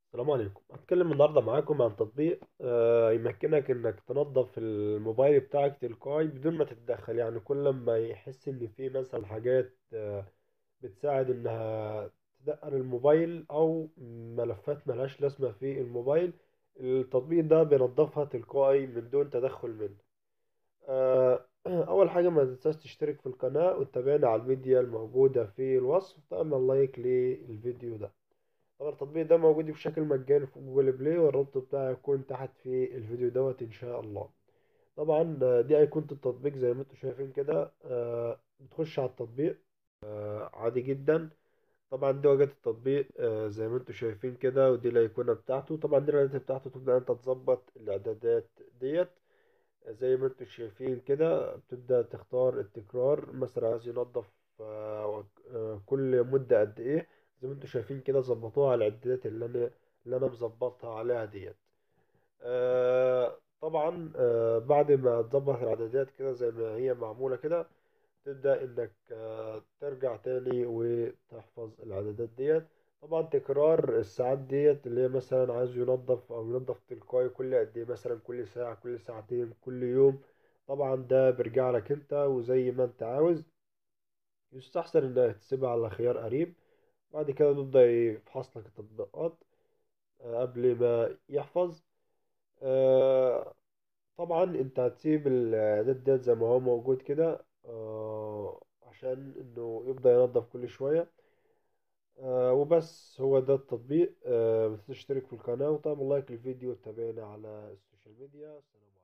السلام عليكم هتكلم النهاردة معاكم عن تطبيق آه، يمكنك انك تنظف الموبايل بتاعك تلقائي بدون ما تتدخل يعني كل ما يحس ان في مثلا حاجات آه، بتساعد انها تدقق الموبايل او ملفات ملهاش لازمة في الموبايل التطبيق ده بينظفها تلقائي من دون تدخل منه آه، اول حاجة ما تنساش تشترك في القناة وتتابعنا على الميديا الموجودة في الوصف وتعمل لايك للفيديو ده طبعا التطبيق ده موجود بشكل مجاني في جوجل بلاي والرابط بتاعه يكون تحت في الفيديو دوت ان شاء الله طبعا آه، دي ايقونة التطبيق زي ما انتم شايفين كده آه، بتخش على التطبيق آه، عادي جدا طبعا دي واجهة التطبيق آه، زي ما انتم شايفين كده ودي الايقونة بتاعته طبعا دي الاعدادات بتاعته تبدأ انت تظبط الاعدادات ديت زي ما انتم شايفين كده بتبدأ تختار التكرار مثلا عايز ينظف آه، آه، كل مدة قد ايه زي ما انتم شايفين كده ظبطوها على الإعدادات اللي انا اللي انا مظبطها عليها ديت آه، طبعا آه، بعد ما تظبط الإعدادات كده زي ما هي معمولة كده تبدأ إنك آه، ترجع تاني وتحفظ الإعدادات ديت طبعا تكرار الساعات ديت اللي هي مثلا عايز ينظف أو ينظف تلقائي كل قد إيه مثلا كل ساعة كل ساعتين كل يوم طبعا ده بيرجع لك أنت وزي ما أنت عاوز يستحسن إنك تسيبها على خيار قريب بعد كده بيبدأ يفحص لك التطبيقات آه، قبل ما يحفظ آه، طبعا انت هتسيب الاعداد ديت زي ما هو موجود كده آه، عشان انه يبدأ ينظف كل شوية آه، وبس هو ده التطبيق آه، بتشترك في القناة وتعمل لايك للفيديو وتتابعنا على السوشيال ميديا السلام عليكم